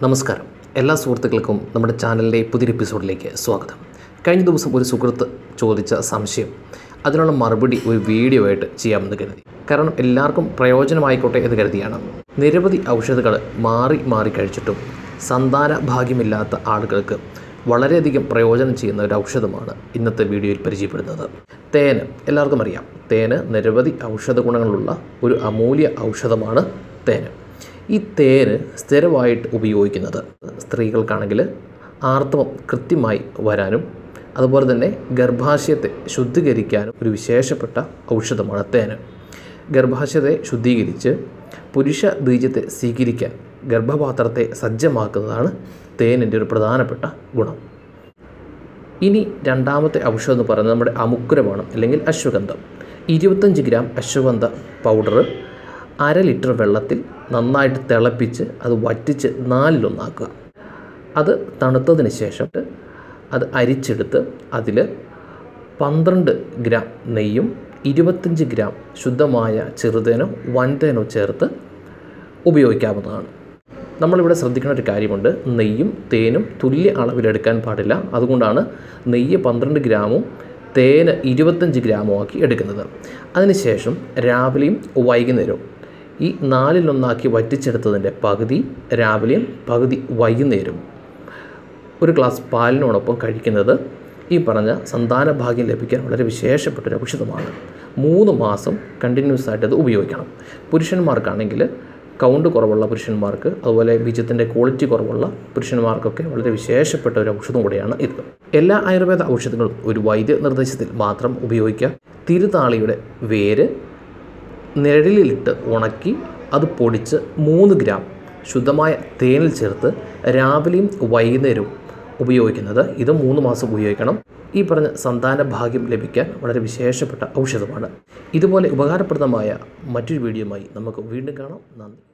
നമസ്കാരം എല്ലാ സുഹൃത്തുക്കൾക്കും നമ്മുടെ ചാനലിലെ പുതിയൊരു എപ്പിസോഡിലേക്ക് സ്വാഗതം കഴിഞ്ഞ ദിവസം ഒരു സുഹൃത്ത് ചോദിച്ച സംശയം അതിനുള്ള മറുപടി ഒരു വീഡിയോ ആയിട്ട് ചെയ്യാമെന്ന് കരുതി കാരണം എല്ലാവർക്കും പ്രയോജനമായിക്കോട്ടെ എന്ന് കരുതിയാണ് നിരവധി ഔഷധങ്ങൾ മാറി മാറി കഴിച്ചിട്ടും സന്താന ഭാഗ്യമില്ലാത്ത ആളുകൾക്ക് വളരെയധികം പ്രയോജനം ചെയ്യുന്ന ഒരു ഔഷധമാണ് ഇന്നത്തെ വീഡിയോയിൽ പരിചയപ്പെടുന്നത് തേന് എല്ലാവർക്കും അറിയാം തേന് നിരവധി ഔഷധ ഗുണങ്ങളുള്ള ഒരു അമൂല്യ ഔഷധമാണ് തേന് ഈ തേന് സ്ഥിരമായിട്ട് ഉപയോഗിക്കുന്നത് സ്ത്രീകൾക്കാണെങ്കിൽ ആർത്തവം കൃത്യമായി വരാനും അതുപോലെ തന്നെ ഗർഭാശയത്തെ ശുദ്ധീകരിക്കാനും ഒരു വിശേഷപ്പെട്ട ഔഷധമാണ് തേന് ഗർഭാശയത്തെ ശുദ്ധീകരിച്ച് പുരുഷ ബീജത്തെ സ്വീകരിക്കാൻ ഗർഭപാത്രത്തെ സജ്ജമാക്കുന്നതാണ് തേനിൻ്റെ ഒരു പ്രധാനപ്പെട്ട ഗുണം ഇനി രണ്ടാമത്തെ ഔഷധം എന്ന് പറയുന്നത് നമ്മുടെ അമുക്കുരമാണ് അല്ലെങ്കിൽ അശ്വഗന്ധം ഇരുപത്തഞ്ച് ഗ്രാം അശ്വഗന്ധ പൗഡർ അര ലിറ്റർ വെള്ളത്തിൽ നന്നായിട്ട് തിളപ്പിച്ച് അത് വറ്റിച്ച് നാലിലൊന്നാക്കുക അത് തണുത്തതിന് ശേഷം അത് അരിച്ചെടുത്ത് അതിൽ പന്ത്രണ്ട് ഗ്രാം നെയ്യും ഇരുപത്തഞ്ച് ഗ്രാം ശുദ്ധമായ ചെറുതേനോ വൻതേനോ ചേർത്ത് ഉപയോഗിക്കാവുന്നതാണ് നമ്മളിവിടെ ശ്രദ്ധിക്കേണ്ട ഒരു കാര്യമുണ്ട് നെയ്യും തേനും തുല്യ അളവിലെടുക്കാൻ പാടില്ല അതുകൊണ്ടാണ് നെയ്യ് പന്ത്രണ്ട് ഗ്രാമും തേന് ഇരുപത്തഞ്ച് ഗ്രാമും ആക്കി എടുക്കുന്നത് അതിനുശേഷം രാവിലെയും വൈകുന്നേരവും ഈ നാലിലൊന്നാക്കി വറ്റിച്ചെടുത്തതിൻ്റെ പകുതി രാവിലെയും പകുതി വൈകുന്നേരവും ഒരു ഗ്ലാസ് പാലിനോടൊപ്പം കഴിക്കുന്നത് ഈ പറഞ്ഞ സന്താന ഭാഗ്യം ലഭിക്കാൻ വളരെ വിശേഷപ്പെട്ട ഒരു ഔഷധമാണ് മൂന്ന് മാസം കണ്ടിന്യൂസ് ആയിട്ട് അത് ഉപയോഗിക്കണം പുരുഷന്മാർക്കാണെങ്കിൽ കൗണ്ട് കുറവുള്ള പുരുഷന്മാർക്ക് അതുപോലെ ബീജത്തിൻ്റെ ക്വാളിറ്റി കുറവുള്ള പുരുഷന്മാർക്കൊക്കെ വളരെ വിശേഷപ്പെട്ട ഒരു ഔഷധം കൂടിയാണ് ഇത് എല്ലാ ആയുർവേദ ഔഷധങ്ങളും ഒരു വൈദ്യ നിർദ്ദേശത്തിൽ മാത്രം ഉപയോഗിക്കുക തിരുതാളിയുടെ വേര് നിഴലിലിട്ട് ഉണക്കി അത് പൊടിച്ച് മൂന്ന് ഗ്രാം ശുദ്ധമായ തേനിൽ ചേർത്ത് രാവിലെയും വൈകുന്നേരവും ഉപയോഗിക്കുന്നത് ഇത് മൂന്ന് മാസം ഉപയോഗിക്കണം ഈ പറഞ്ഞ സന്താന ഭാഗ്യം ലഭിക്കാൻ വളരെ വിശേഷപ്പെട്ട ഔഷധമാണ് ഇതുപോലെ ഉപകാരപ്രദമായ മറ്റൊരു വീഡിയോയുമായി നമുക്ക് വീണ്ടും കാണാം നന്ദി